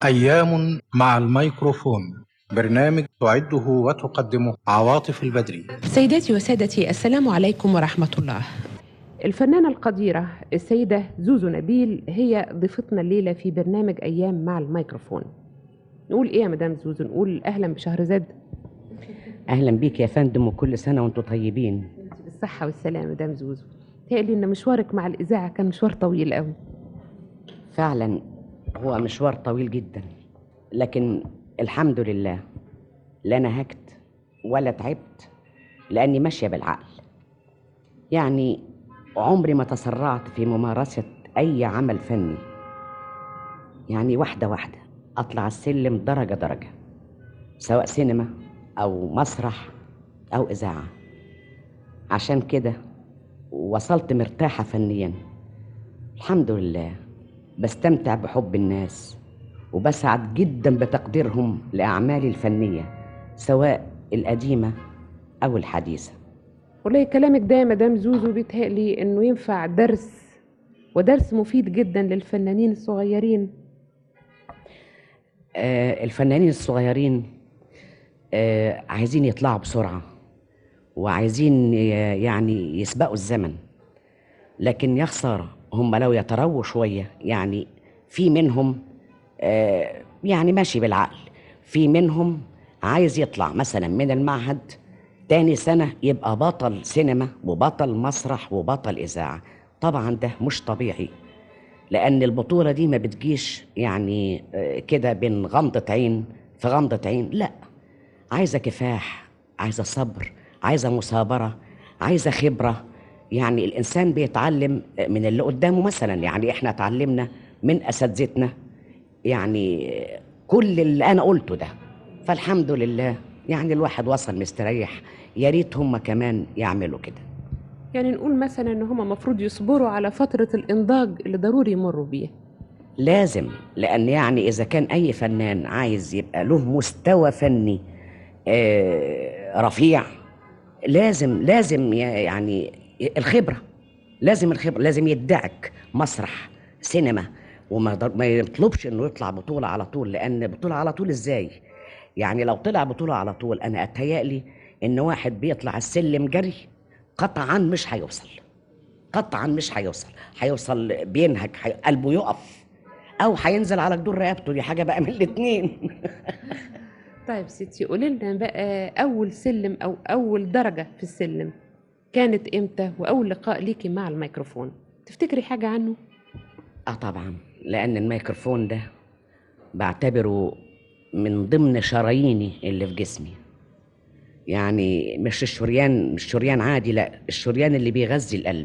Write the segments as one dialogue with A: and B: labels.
A: أيام مع الميكروفون برنامج تعده وتقدمه عواطف البدري
B: سيداتي وسادتي السلام عليكم ورحمة الله الفنانة القديرة السيدة زوزو نبيل هي ضيفتنا الليلة في برنامج أيام مع الميكروفون نقول إيه يا مدام زوزو نقول أهلا بشهرزاد
C: اهلا بيك يا فندم وكل سنه وانتم طيبين
B: انت بالصحة والسلامة مدام زوزو تقلي إن مشوارك مع الإذاعة كان مشوار طويل قوي
C: فعلا هو مشوار طويل جدا لكن الحمد لله لا نهكت ولا تعبت لاني ماشيه بالعقل يعني عمري ما تسرعت في ممارسه اي عمل فني يعني واحده واحده اطلع السلم درجه درجه سواء سينما او مسرح او اذاعه عشان كده وصلت مرتاحه فنيا الحمد لله بستمتع بحب الناس وبسعد جدا بتقديرهم لاعمالي الفنيه سواء القديمه او الحديثه
B: والله كلامك ده يا مدام زوزو بيتهيألي إنه ينفع درس ودرس مفيد جدا للفنانين الصغيرين
C: آه الفنانين الصغيرين آه عايزين يطلعوا بسرعه وعايزين ي- يعني يسبقوا الزمن لكن يا خساره هم لو يترووا شويه يعني في منهم آه يعني ماشي بالعقل في منهم عايز يطلع مثلا من المعهد تاني سنة يبقى بطل سينما وبطل مسرح وبطل إذاعة طبعا ده مش طبيعي لأن البطولة دي ما بتجيش يعني آه، كده بين غمضة عين في غمضة عين لا عايزة كفاح عايزة صبر عايزة مثابرة عايزة خبرة يعني الإنسان بيتعلم من اللي قدامه مثلا يعني إحنا اتعلمنا من أساتذتنا يعني كل اللي أنا قلته ده فالحمد لله يعني الواحد وصل مستريح يا ريت هم كمان يعملوا كده
B: يعني نقول مثلا إن هما مفروض يصبروا على فترة الإنضاج اللي ضروري يمروا بيها
C: لازم لان يعني اذا كان اي فنان عايز يبقى له مستوى فني آه، رفيع لازم لازم ي- يعني الخبره لازم الخبره لازم يدعك مسرح سينما وما يضر- ما يطلبش انه يطلع بطوله على طول لان بطوله على طول ازاي يعني لو طلع بطوله على طول انا اتهيألي ان واحد بيطلع السلم جري قطعا مش هيوصل قطعا مش هيوصل هيوصل بينهك حي... قلبه يقف او هينزل على جدور رقبته دي حاجه بقى من الاتنين
B: طيب ستي قولي لنا بقى أول سلم أو أول درجة في السلم كانت إمتى وأول لقاء ليكي مع الميكروفون تفتكري حاجة عنه؟
C: اه طبعا لان الميكروفون ده بعتبره من ضمن شراييني اللي في جسمي يعني مش الشريان مش شريان عادي لا الشريان اللي بيغذي القلب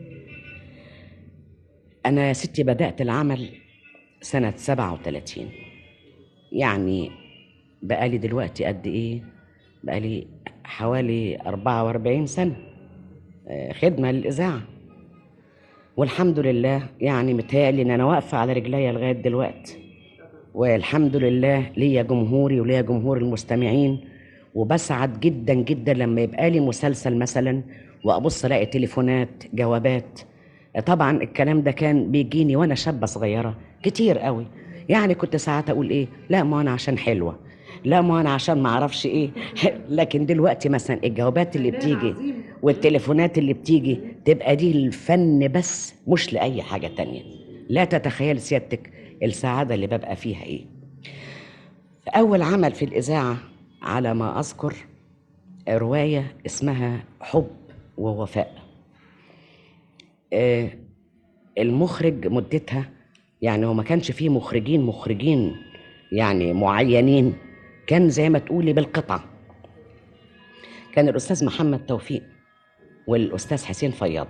C: انا يا ستي بدأت العمل سنة 37 يعني بقالي دلوقتي قد ايه بقالي حوالي 44 سنة آه، خدمة للإذاعة والحمد لله يعني متهيألي ان انا واقفه على رجليا لغايه دلوقتي والحمد لله ليا جمهوري وليا جمهور المستمعين وبسعد جدا جدا لما يبقى لي مسلسل مثلا وابص الاقي تليفونات جوابات طبعا الكلام ده كان بيجيني وانا شابه صغيره كتير قوي يعني كنت ساعات اقول ايه لا ما انا عشان حلوه لا ما انا عشان ما اعرفش ايه لكن دلوقتي مثلا الجوابات اللي بتيجي والتليفونات اللي بتيجي تبقى دي الفن بس مش لأي حاجة تانية لا تتخيل سيادتك السعادة اللي ببقى فيها ايه أول عمل في الإذاعة على ما أذكر رواية اسمها حب ووفاء آه، المخرج مدتها يعني هو ما كانش فيه مخرجين مخرجين يعني معينين كان زي ما تقولي بالقطعة كان الأستاذ محمد توفيق والأستاذ حسين فياض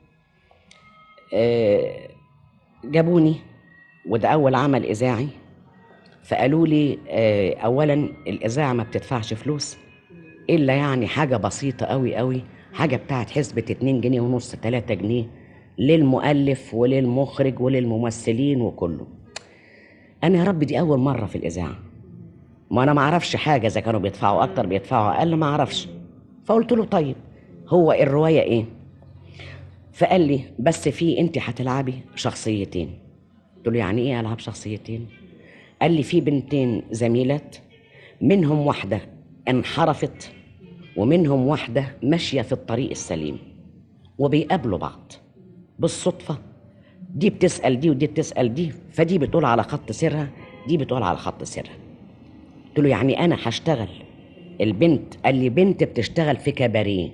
C: آه، جابوني وده أول عمل إذاعي فقالوا لي آه، أولا الإذاعة ما بتدفعش فلوس إلا يعني حاجة بسيطة أوي أوي حاجة بتاعت حسبة 2 جنيه ونص 3 جنيه للمؤلف وللمخرج وللممثلين وكله أنا يا رب دي أول مرة في الإذاعة ما أنا ما أعرفش حاجة إذا كانوا بيدفعوا أكتر بيدفعوا أقل ما أعرفش فقلت له طيب هو الرواية إيه فقال لي بس في انت هتلعبي شخصيتين قلت له يعني ايه العب شخصيتين قال لي في بنتين زميلات منهم واحدة انحرفت ومنهم واحدة ماشية في الطريق السليم وبيقابلوا بعض بالصدفة دي بتسأل دي ودي بتسأل دي فدي بتقول على خط سرها دي بتقول على خط سرها قلت له يعني أنا هشتغل البنت قال لي بنت بتشتغل في كباريه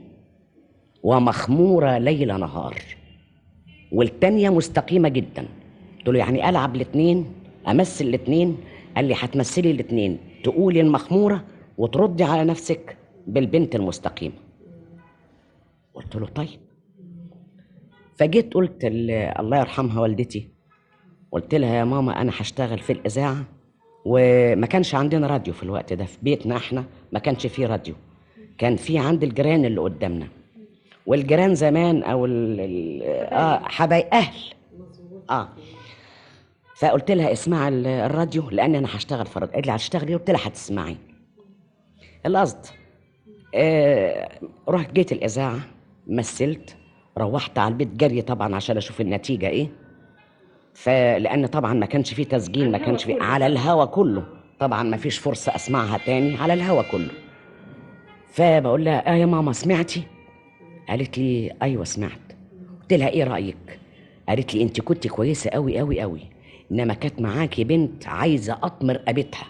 C: ومخمورة ليل نهار والتانية مستقيمة جدا قلت له يعني ألعب الاتنين أمثل الاتنين قال لي هتمثلي الاتنين تقولي المخمورة وتردي على نفسك بالبنت المستقيمة قلت له طيب فجيت قلت ل- الله يرحمها والدتي قلت لها يا ماما أنا هشتغل في الإذاعة وما كانش عندنا راديو في الوقت ده في بيتنا احنا ما كانش فيه راديو كان في عند الجيران اللي قدامنا والجيران زمان او ال ال اه حبايب اهل اه فقلت لها اسمع ال- الراديو لان انا هشتغل في الراديو قالت لي هتشتغلي قلت لها هتسمعي القصد آه رحت جيت الاذاعه مثلت روحت على البيت جري طبعا عشان اشوف النتيجه ايه فلان طبعا ما كانش فيه تسجيل ما كانش فيه على الهوا كله طبعا ما فيش فرصه اسمعها تاني على الهوا كله فبقول لها اه يا ماما سمعتي قالت لي ايوه سمعت قلت لها ايه رايك قالت لي انت كنت كويسه قوي قوي قوي انما كانت معاكي بنت عايزه اطمر قابتها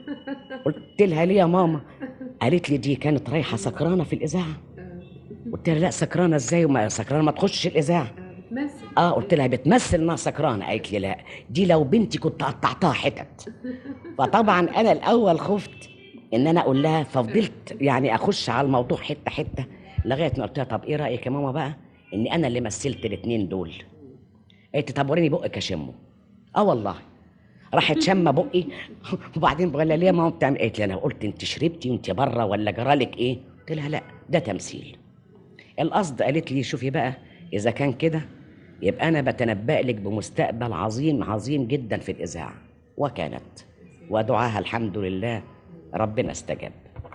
C: قلت لها ليه يا ماما قالت لي دي كانت رايحه سكرانه في الاذاعه قلت لها لا سكرانه ازاي وما سكرانه ما تخشش الاذاعه
B: بتمثل
C: اه قلت لها بتمثل انها سكرانه قالت لي لا دي لو بنتي كنت قطعتها حتت فطبعا انا الاول خفت ان انا اقول لها ففضلت يعني اخش على الموضوع حته حته لغايه ما قلت لها طب ايه رايك يا ماما بقى اني انا اللي مثلت الاثنين دول قالت لي طب وريني بقك اشمه اه والله راحت شامه بقي وبعدين بقول لها ليه يا ماما بتعمل قالت لي انا قلت انت شربتي وانت بره ولا جرالك ايه قلت لها لا ده تمثيل القصد قالت لي شوفي بقى اذا كان كده يبقى انا بتنبأ لك بمستقبل عظيم عظيم جدا في الاذاعه وكانت ودعاها الحمد لله ربنا استجاب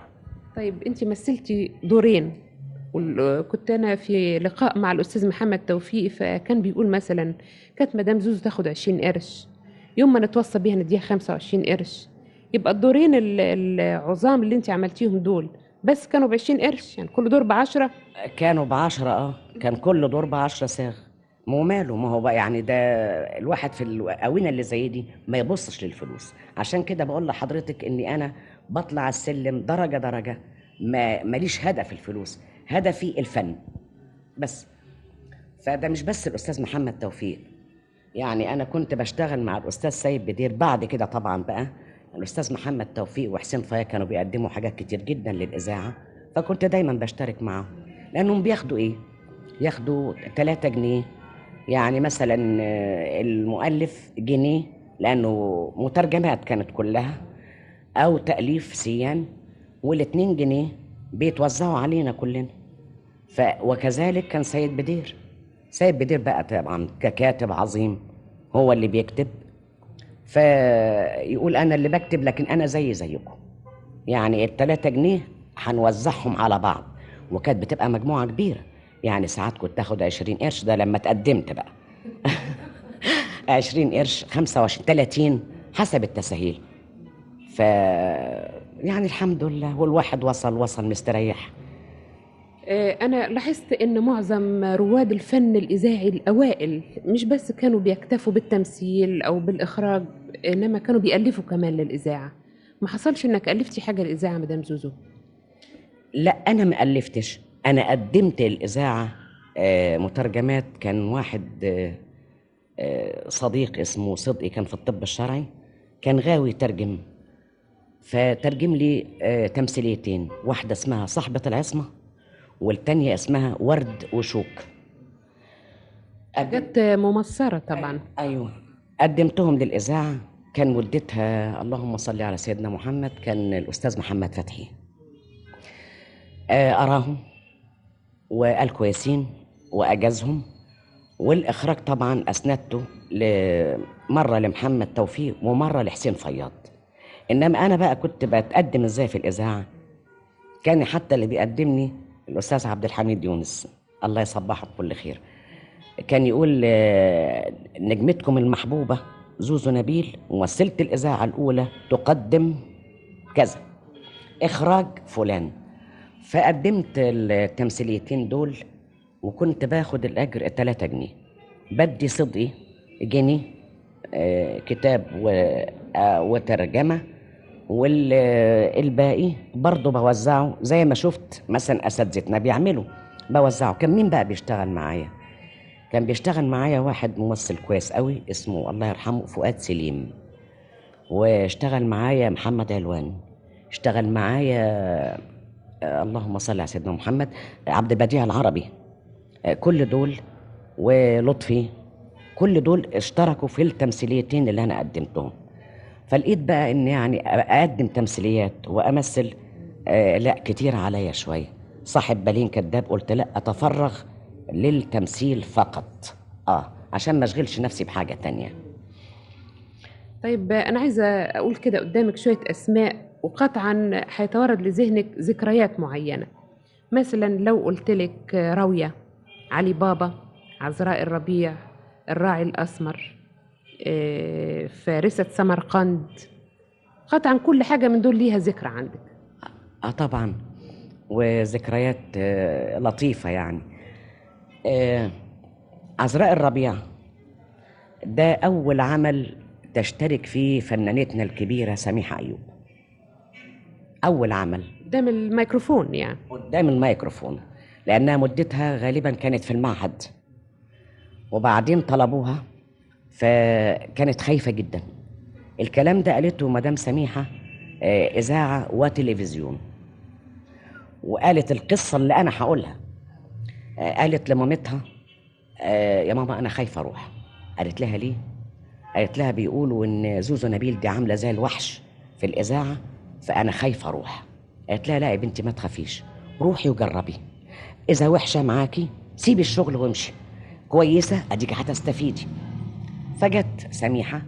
B: طيب انت مثلتي دورين وال- كنت انا في لقاء مع الاستاذ محمد توفيق فكان بيقول مثلا كانت مدام زوزو تاخد 20 قرش يوم ما نتوصى بيها نديها 25 قرش يبقى الدورين ال- العظام اللي انت عملتيهم دول بس كانوا ب 20 قرش يعني كل دور ب 10
C: كانوا بعشرة اه كان كل دور بعشرة ساغ ما هو ماله ما هو بقى يعني ده الواحد في الآونة اللي زي دي ما يبصش للفلوس عشان كده بقول لحضرتك اني انا بطلع السلم درجة درجة ما ماليش هدف الفلوس هدفي الفن بس فده مش بس الأستاذ محمد توفيق يعني أنا كنت بشتغل مع الأستاذ سيد بدير بعد كده طبعا بقى الأستاذ محمد توفيق وحسين فايا كانوا بيقدموا حاجات كتير جدا للإذاعة فكنت دايما بشترك معاهم لأنهم بياخدوا إيه؟ ياخدوا 3 جنيه يعني مثلا آه، المؤلف جنيه لأنه مترجمات كانت كلها أو تأليف سيان والاتنين جنيه بيتوزعوا علينا كلنا ف وكذلك كان سيد بدير سيد بدير بقى طبعا ككاتب عظيم هو اللي بيكتب فيقول انا اللي بكتب لكن انا زي زيكم يعني التلاتة جنيه هنوزعهم على بعض وكانت بتبقى مجموعة كبيرة يعني ساعات كنت تاخد عشرين قرش ده لما تقدمت بقى عشرين قرش خمسة وعشرين تلاتين حسب التسهيل ف يعني الحمد لله والواحد وصل وصل مستريح
B: آه، أنا لاحظت إن معظم رواد الفن الإذاعي الأوائل مش بس كانوا بيكتفوا بالتمثيل أو بالإخراج إنما كانوا بيألفوا كمان للإذاعة ما حصلش إنك ألفتي حاجة للإذاعة مدام زوزو
C: لا انا ما الفتش انا قدمت الاذاعه آه، مترجمات كان واحد آه، آه، صديق اسمه صدقي كان في الطب الشرعي كان غاوي يترجم فترجم لي آه، تمثيليتين واحده اسمها صاحبه العصمه والتانية اسمها ورد وشوك
B: حاجات ممصرة طبعا
C: ايوه قدمتهم للاذاعه كان مدتها اللهم صل على سيدنا محمد كان الاستاذ محمد فتحي آه، اراهم وقال كويسين واجازهم والاخراج طبعا اسندته ل- مره لمحمد توفيق ومره لحسين فياض انما انا بقى كنت بتقدم ازاي في الاذاعه كان حتى اللي بيقدمني الاستاذ عبد الحميد يونس الله يصبحه بكل خير كان يقول آه، نجمتكم المحبوبه زوزو نبيل ممثلة الإذاعة الأولى تقدم كذا إخراج فلان فقدمت التمثيليتين دول وكنت باخد الأجر 3 جنيه بدي صدقي جنيه آه، كتاب و- آه، وترجمة والباقي برضه بوزعه زي ما شفت مثلا أساتذتنا بيعملوا بوزعه كان مين بقى بيشتغل معايا كان بيشتغل معايا واحد ممثل كويس قوي اسمه الله يرحمه فؤاد سليم واشتغل معايا محمد علوان اشتغل معايا آه، اللهم صل على سيدنا محمد عبد البديع العربي آه، كل دول ولطفي كل دول اشتركوا في التمثيليتين اللي انا قدمتهم فلقيت بقى ان يعني اقدم تمثيليات وامثل آه لا كتير عليا شويه صاحب بالين كذاب قلت لا اتفرغ للتمثيل فقط اه عشان ما اشغلش نفسي بحاجه تانية
B: طيب انا عايزه اقول كده قدامك شويه اسماء وقطعا هيتوارد لذهنك ذكريات معينه مثلا لو قلت لك راويه علي بابا عذراء الربيع الراعي الاسمر آه، فارسه سمرقند قطعا كل حاجه من دول ليها ذكرى عندك
C: اه طبعا وذكريات آه لطيفه يعني آه عذراء الربيع ده اول عمل تشترك فيه فنانتنا الكبيره سميحه ايوب اول عمل
B: قدام الميكروفون يعني
C: قدام الميكروفون لأنها مدتها غالبا كانت في المعهد وبعدين طلبوها فكانت خايفة جدا الكلام ده قالته مدام سميحة آه، إذاعة وتلفزيون وقالت القصة اللي أنا هقولها آه، قالت لمامتها آه، يا ماما أنا خايفة أروح قالت لها ليه؟ قالت لها بيقولوا إن زوزو نبيل دي عاملة زي الوحش في الإذاعة فأنا خايفة أروح قالت لها لا يا بنتي ما تخافيش روحي وجربي إذا وحشة معاكي سيبي الشغل وامشي كويسة أديكي هتستفيدي فجت سميحة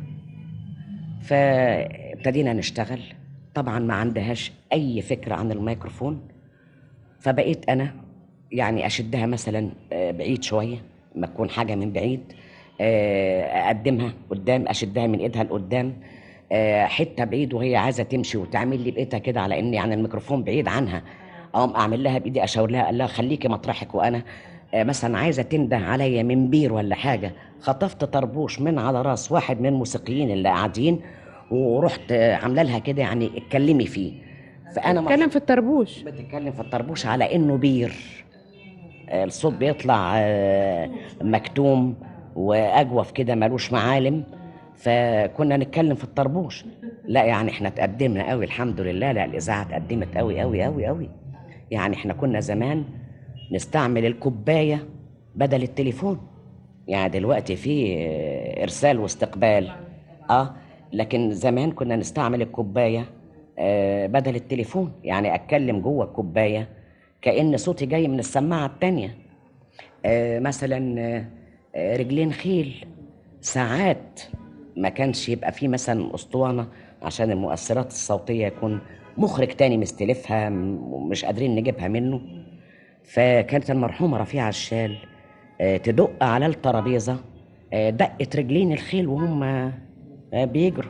C: فابتدينا نشتغل طبعا ما عندهاش أي فكرة عن الميكروفون فبقيت أنا يعني أشدها مثلا آه، بعيد شوية ما تكون حاجة من بعيد آه، أقدمها قدام أشدها من إيدها لقدام آه، حتة بعيد وهي عايزة تمشي وتعمل لي بإيدها كده على إن يعني الميكروفون بعيد عنها أقوم أعمل لها بإيدي أشاور لها أقول لها خليكي مطرحك وأنا آه، مثلا عايزة تنده عليا من بير ولا حاجة خطفت طربوش من على راس واحد من الموسيقيين اللي قاعدين ورحت آه، عاملة لها كده يعني اتكلمي فيه فأنا ما-
B: اتكلم في الطربوش
C: بتتكلم في الطربوش على انه بير آه، الصوت بيطلع آه، مكتوم واجوف كده ملوش معالم فكنا نتكلم في الطربوش لا يعني احنا تقدمنا قوي الحمد لله لا الاذاعه اتقدمت قوي قوي قوي قوي يعني احنا كنا زمان نستعمل الكوبايه بدل التليفون يعني دلوقتي في آه، ارسال واستقبال اه لكن زمان كنا نستعمل الكوبايه آه، بدل التليفون يعني اتكلم جوه الكوبايه كأن صوتي جاي من السماعه التانيه آه، مثلا آه، آه، رجلين خيل ساعات ما كانش يبقى فيه مثلا اسطوانه عشان المؤثرات الصوتيه يكون مخرج تاني مستلفها م- مش قادرين نجيبها منه فكانت المرحومه رفيعه الشال آه، تدق على الترابيزه آه، دقت رجلين الخيل وهم آه، بيجروا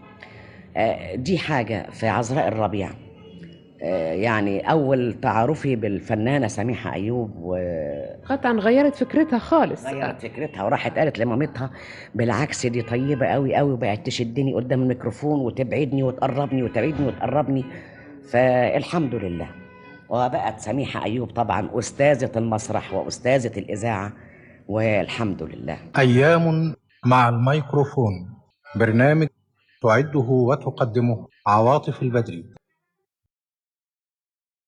C: آه، دي حاجه في عذراء الربيع آه، يعني اول تعارفي بالفنانه سميحه ايوب و
B: قطعا غيرت فكرتها خالص
C: غيرت فكرتها وراحت قالت لمامتها بالعكس دي طيبه قوي قوي وبقت تشدني قدام الميكروفون وتبعدني وتقربني وتبعدني وتقربني فالحمد لله وبقت سميحه ايوب طبعا استاذه المسرح واستاذه الاذاعه والحمد لله
A: أيام مع الميكروفون برنامج تعده وتقدمه عواطف البدري